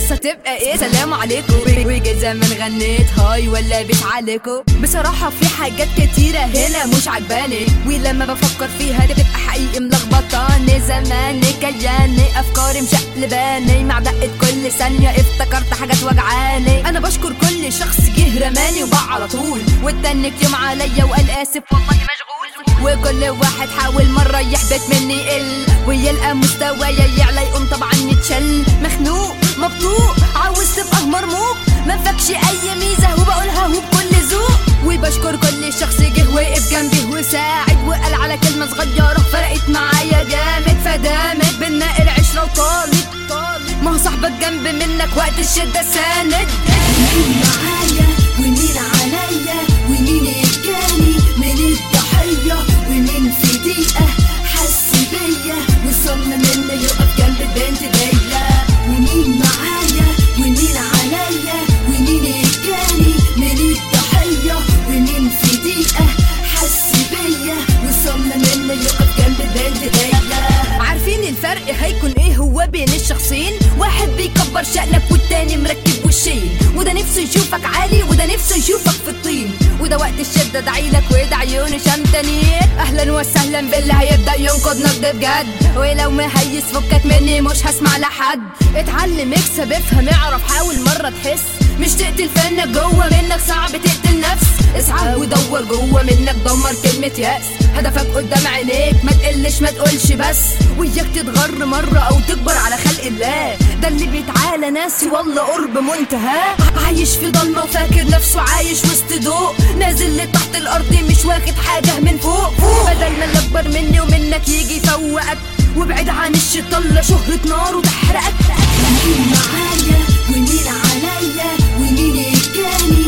القصة تبقى ايه سلام عليكم ويجي زمان غنيت هاي ولا بيت عليكم بصراحة في حاجات كتيرة هنا مش عجباني ولما بفكر فيها تبقى حقيقي ملخبطاني زماني كياني افكاري مشقلباني مع دقة كل ثانية افتكرت حاجات وجعاني انا بشكر كل شخص جه رماني وباع على طول واتنك يوم عليا وقال اسف والله مشغول وكل واحد حاول مرة يحبط مني يقل ويلقى مستوايا يعلى يقوم طبعا يتشل مخنوق مبطوق عاوز تبقى مرموق ما فكش اي ميزة وبقولها هو بكل ذوق وبشكر كل شخص جه وقف جنبي وساعد وقال على كلمة صغيرة فرقت معايا جامد فدامت بينا العشرة وطالت ما هو صاحبك جنب منك وقت الشدة ساند مين معايا ومين عليا ومين يجاني من الضحية ومين في دقيقة حس بيا وصمم انه يقف جنب البنت ديا ومين معايا ومين عليا ومين يجاني من الضحية ومين في دقيقة حس بيا وصمم انه يقف جنب البنت ديا عارفين الفرق هيكون ايه هو بين الشخصين واحد بيكبر شأنك والتاني مركب وشين وده نفسه يشوفك عالي وده نفسه يشوفك في الطين وده وقت الشدة دعيلك وده عيوني شمتانيك اهلا وسهلا باللي هيبدأ ينقض نقد بجد ولو مهيس فكك مني مش هسمع لحد اتعلم اكسب افهم اعرف حاول مرة تحس مش تقتل فنك جوه منك صعب تقتل نفس اسعى ودور جوه منك دمر كلمة يأس هدفك قدام عينيك ما تقلش ما تقولش بس وياك تتغر مرة او تكبر على خلق الله ده اللي بيتعالى ناسي والله قرب منتهى عايش في ضلمة وفاكر نفسه عايش وسط ضوء نازل لتحت الارض مش واخد حاجة من فوق بدل ما اللي اكبر مني ومنك يجي يفوقك وابعد عن الشيطان لا شهرة نار وتحرقك مين معايا ومين عليا ومين يجاني